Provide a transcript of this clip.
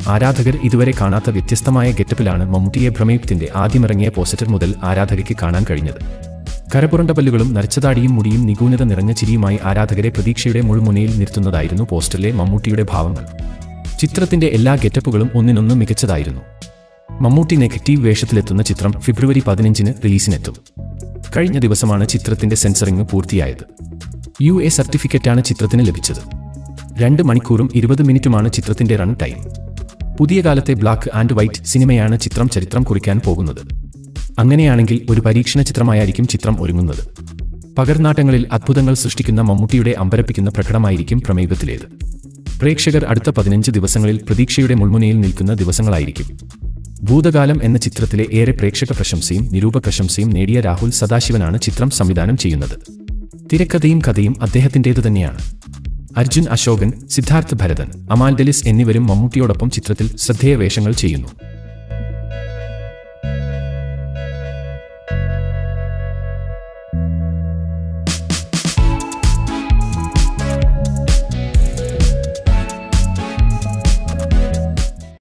ആരാധകർ ഇതുവരെ കാണാത്ത വ്യത്യസ്തമായ ഗെറ്റപ്പിലാണ് മമ്മൂട്ടിയെ ഭ്രമയുക്തിന്റെ ആദ്യമിറങ്ങിയ പോസ്റ്റർ മുതൽ ആരാധകയ്ക്ക് കാണാൻ കഴിഞ്ഞത് കരപുരണ്ട പല്ലുകളും നരച്ചതാടിയും മുടിയും നിഗൂനത നിറഞ്ഞ ചിരിയുമായി ആരാധകരെ പ്രതീക്ഷയുടെ മുൾമുനയിൽ നിർത്തുന്നതായിരുന്നു പോസ്റ്ററിലെ മമ്മൂട്ടിയുടെ ഭാവങ്ങൾ ചിത്രത്തിന്റെ എല്ലാ ഗെറ്റപ്പുകളും ഒന്നിനൊന്ന് മികച്ചതായിരുന്നു മമ്മൂട്ടി നെഗറ്റീവ് വേഷത്തിലെത്തുന്ന ചിത്രം ഫെബ്രുവരി പതിനഞ്ചിന് റിലീസിനെത്തും കഴിഞ്ഞ ദിവസമാണ് ചിത്രത്തിന്റെ സെൻസറിംഗ് പൂർത്തിയായത് യു എ സർട്ടിഫിക്കറ്റാണ് ചിത്രത്തിന് ലഭിച്ചത് രണ്ട് മണിക്കൂറും ഇരുപത് മിനിറ്റുമാണ് ചിത്രത്തിന്റെ റൺ ടൈം പുതിയ കാലത്തെ ബ്ലാക്ക് ആൻഡ് വൈറ്റ് സിനിമയാണ് ചിത്രം ചരിത്രം കുറിക്കാൻ പോകുന്നത് അങ്ങനെയാണെങ്കിൽ ഒരു പരീക്ഷണ ചിത്രമായിരിക്കും ചിത്രം ഒരുങ്ങുന്നത് പകർനാട്ടങ്ങളിൽ അത്ഭുതങ്ങൾ സൃഷ്ടിക്കുന്ന മമ്മൂട്ടിയുടെ അമ്പരപ്പിക്കുന്ന പ്രകടമായിരിക്കും പ്രമേയത്തിലേത് പ്രേക്ഷകർ അടുത്ത പതിനഞ്ച് ദിവസങ്ങളിൽ പ്രതീക്ഷയുടെ മുൾമുനയിൽ നിൽക്കുന്ന ദിവസങ്ങളായിരിക്കും ഭൂതകാലം എന്ന ചിത്രത്തിലെ ഏറെ പ്രേക്ഷക പ്രശംസയും നിരൂപ പ്രശംസയും നേടിയ രാഹുൽ സദാശിവനാണ് ചിത്രം സംവിധാനം ചെയ്യുന്നത് തിരക്കഥയും കഥയും അദ്ദേഹത്തിൻ്റേതു തന്നെയാണ് അർജുൻ അശോകൻ സിദ്ധാർത്ഥ് ഭരതൻ അമാൽ ഡെലിസ് എന്നിവരും മമ്മൂട്ടിയോടൊപ്പം ചിത്രത്തിൽ ശ്രദ്ധേയ വേഷങ്ങൾ ചെയ്യുന്നു